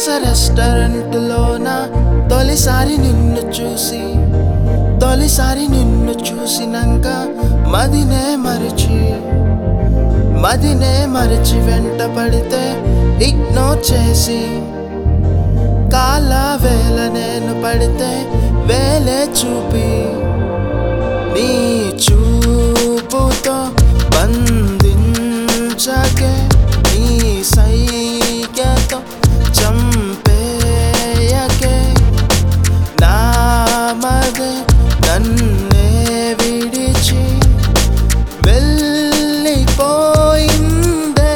అతిరస రెస్టారెంట్లోన తొలిసారి నిన్ను చూసి తొలిసారి నిన్ను చూసినాక మదినే మరిచి మదినే మరిచి వెంట పడితే ఇగ్నోర్ చేసి కాల వేల నేను పడితే వేలే చూపి నీ చూపుతో బంధించకే నీ సైగతో చంపేయకే నామదే నన్నే విడిచి వెళ్ళిపోయిందే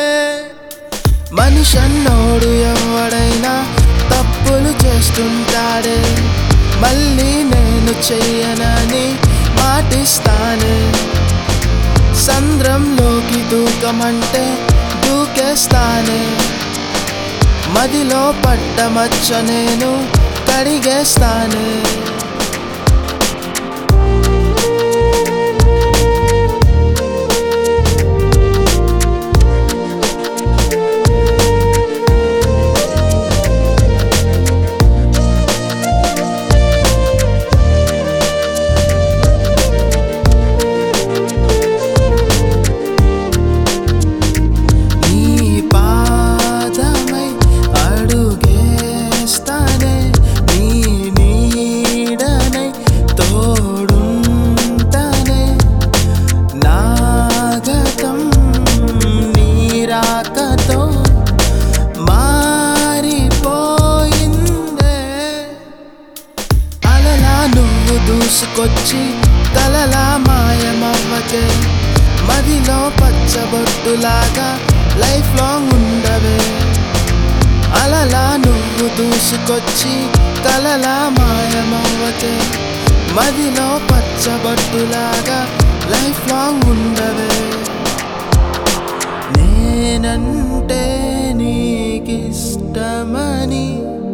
మనిషన్నోడు ఎవడైనా తప్పులు చేస్తుంటాడే మళ్ళీ నేను చెయ్యనని మాటిస్తానే సంద్రంలోకి దూకమంటే దూకేస్తానే మదిలో పడ్డ మచ్చ నేను కడిగేస్తానే నీ పాదమై అడుగేస్తానే నీ నీడనై తోడుంటానే నాగతం నీరాకతో మారిపోయిందే అలలా నువ్వు దూసుకొచ్చి కలలా మాయమవ్వకే మదిలో పచ్చబొట్టులాగా లైఫ్ లాంగ్ ఉండవే అలలా నువ్వు దూసుకొచ్చి కలలా మాయమవ్వకే మదిలో పచ్చబొట్టులాగా లైఫ్ లాంగ్ ఉండవే నేనంటే నీకిష్టమని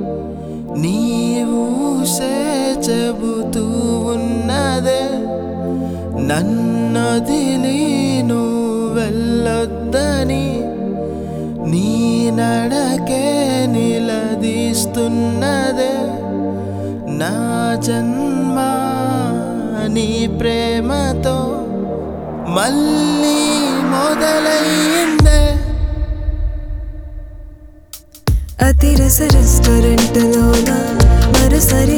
నీవుసే చెబుతూ ఉన్నదే నన్నదిలి వెళ్ళొద్దని నీ నడకే నిలదీస్తున్నదే నా జన్మ నీ ప్రేమతో మళ్ళీ మొదలయ్యిందే అతిరస రెస్టారెంట్లోన మరోసారి